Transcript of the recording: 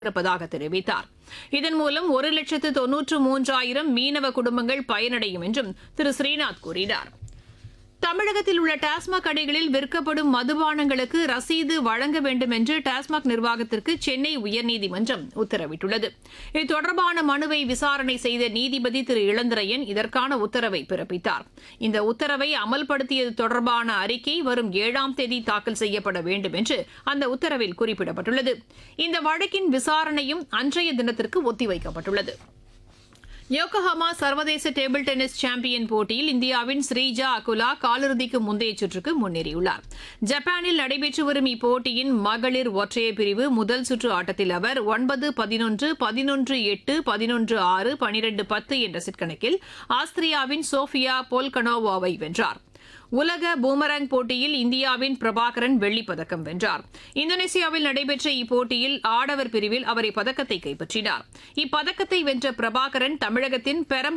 இருப்பதாக தெரிவித்தார் இதன் மூலம் ஒரு லட்சத்து தொன்னூற்று மூன்றாயிரம் மீனவ குடும்பங்கள் பயனடையும் என்றும் திரு ஸ்ரீநாத் கூறினார் தமிழகத்தில் உள்ள டாஸ்மாக் கடைகளில் விற்கப்படும் மதுபானங்களுக்கு ரசீது வழங்க வேண்டும் என்று டாஸ்மாக் நிர்வாகத்திற்கு சென்னை உயர்நீதிமன்றம் உத்தரவிட்டுள்ளது இது தொடர்பான மனுவை விசாரணை செய்த நீதிபதி திரு இளந்திரையன் இதற்கான உத்தரவை பிறப்பித்தார் இந்த உத்தரவை அமல்படுத்தியது தொடர்பான அறிக்கை வரும் ஏழாம் தேதி தாக்கல் செய்யப்பட வேண்டும் என்று அந்த உத்தரவில் குறிப்பிடப்பட்டுள்ளது இந்த வழக்கின் விசாரணையும் அன்றைய தினத்திற்கு ஒத்திவைக்கப்பட்டுள்ளது யோகோஹாமா சர்வதேச டேபிள் டென்னிஸ் சாம்பியன் போட்டியில் இந்தியாவின் ஸ்ரீஜா அகுலா காலிறுதிக்கு முந்தைய சுற்றுக்கு முன்னேறியுள்ளார் ஜப்பானில் நடைபெற்று வரும் இப்போட்டியின் மகளிர் ஒற்றையர் பிரிவு முதல் சுற்று ஆட்டத்தில் அவர் ஒன்பது பதினொன்று பதினொன்று எட்டு பதினொன்று ஆறு பனிரெண்டு பத்து என்ற செட் கணக்கில் ஆஸ்திரியாவின் சோஃபியா போல்கனோவாவை வென்றார் உலக பூமராங் போட்டியில் இந்தியாவின் பிரபாகரன் வெள்ளிப் பதக்கம் வென்றார் இந்தோனேசியாவில் நடைபெற்ற இப்போட்டியில் ஆடவர் பிரிவில் அவர் இப்பதக்கத்தை கைப்பற்றினார் இப்பதக்கத்தை வென்ற பிரபாகரன் தமிழகத்தின் பெரம்பலூர்